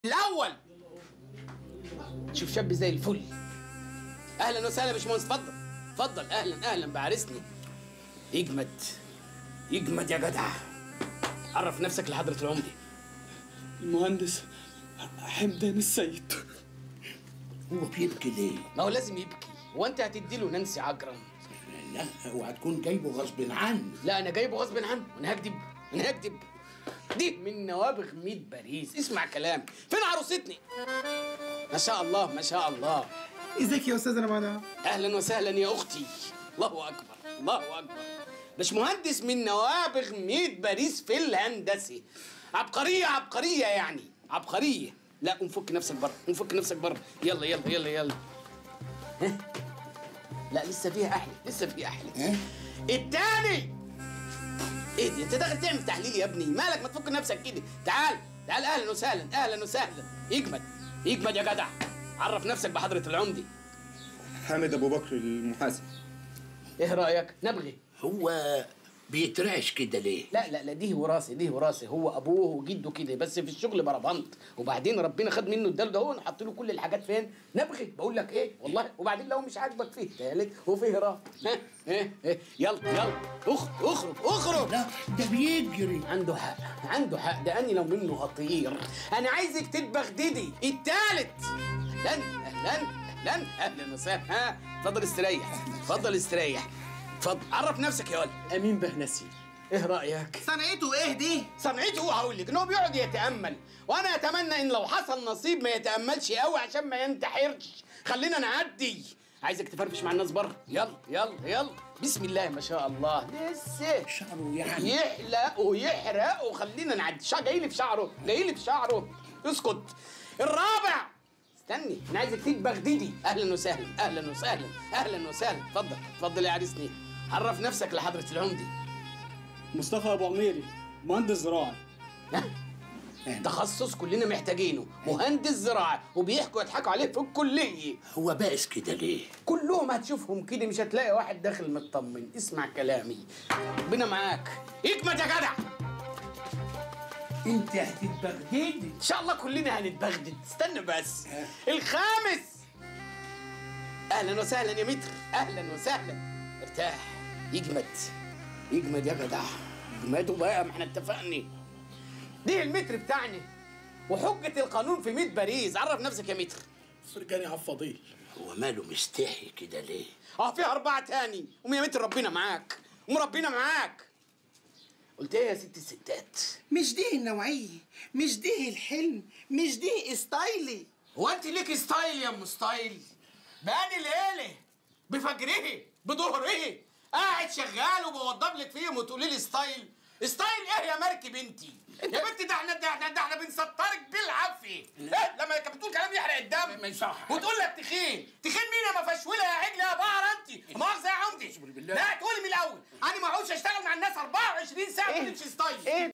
الاول شوف شاب زي الفل اهلا وسهلا يا باشمهندس اتفضل اتفضل اهلا اهلا بعرسني يجمد يجمد يا جدع عرف نفسك لحضرة العمدة المهندس حمدان السيد هو بيبكي ليه؟ ما هو لازم يبكي هو انت هتديله نانسي عجرم لا وهتكون جايبه غصب عنه لا انا جايبه غصب عنه وانا هكدب انا هكدب دي من نوابغ ميت باريس اسمع كلامي فين عروستني ما شاء الله ما شاء الله ازيك يا استاذ رمضان اهلا وسهلا يا اختي الله اكبر الله اكبر باشمهندس من نوابغ ميت باريس في الهندسه عبقريه عبقريه يعني عبقريه لا قوم فك نفسك بره قوم فك نفسك بره يلا يلا يلا يلا ها؟ لا لسه فيها احلى لسه فيها احلى ها؟ التاني ايه دي انت داخل تعمل تحليل يا ابني مالك ما تفك نفسك كده تعال تعال اهلا وسهلا اهلا وسهلا يجمد يجمد يا جدع عرف نفسك بحضره العمدي حامد ابو بكر المحاسب ايه رايك نبغي هو بيترعش كده ليه؟ لا لا لا دي وراثه دي وراثه هو ابوه وجده كده بس في الشغل بربنط وبعدين ربنا خد منه اداله ده هو حط له كل الحاجات فين نبغي بقول لك ايه والله وبعدين لو مش عاجبك فيه تالت وفيه راه ها ها ها يلا يلا اخرج اخرج اخرج لا ده بيجري عنده حق عنده حق ده اني لو منه اطير انا عايزك تتبغددي التالت اهلا اهلا اهلا اهلا وسهلا ها اتفضل استريح اتفضل استريح اتفضل عرف نفسك يا ولد امين بهنسي ايه رايك صنعته ايه دي؟ صنعته هقول لك ان هو بيقعد يتامل وانا اتمنى ان لو حصل نصيب ما يتاملش قوي عشان ما ينتحرش خلينا نعدي عايزك تفرفش مع الناس بره يلا يلا يلا بسم الله ما شاء الله لسه شعره يعني يحلق ويحرق وخلينا نعدي شعر جاي لي في شعره جاي لي في شعره اسكت الرابع استني انا عايزك تتبغددي اهلا وسهلا اهلا وسهلا اهلا وسهلا اتفضل اتفضل يا عريسني عرف نفسك لحضره العمدي مصطفى ابو عميري مهندس زراعي تخصص كلنا محتاجينه مهندس زراعه وبيحكوا يضحكوا عليه في الكليه هو بائس كده ليه؟ كلهم هتشوفهم كده مش هتلاقي واحد داخل مطمن اسمع كلامي ربنا معاك اجمد يا جدع انت هتتبغددي ان شاء الله كلنا هنتبغدد استنى بس الخامس اهلا وسهلا يا متر اهلا وسهلا ارتاح يجمد يجمد يا جدع اجمدوا بقى ما احنا اتفقنا دي المتر بتاعنا وحجة القانون في 100 باريس عرف نفسك يا متر فرجاني على الفضيل هو ماله مستحي كده ليه؟ اه في أربعة تاني قوم يا متر ربنا معاك قوم ربنا معاك قلت ايه يا ست الستات مش دي النوعية مش دي الحلم مش دي ستايلي هو انت ليك ستايل يا ام ستايل باني ليله بفجره بظهره قاعد شغال وبوضب لك فيهم وتقولي لي ستايل ستايل ايه يا مركب انت يا بنتي ده احنا ده احنا ده احنا بنسطرك بالعافيه ايه لما كانت بتقول كلام يحرق الدم ما يصح. وتقول لك تخين تخين مين يا مفشوله يا عجله يا بقره انت مؤاخذه يا عمدي بالله. لا تقولي من الاول انا ما اعودش اشتغل مع الناس 24 ساعه ما تقولش ستايل ايه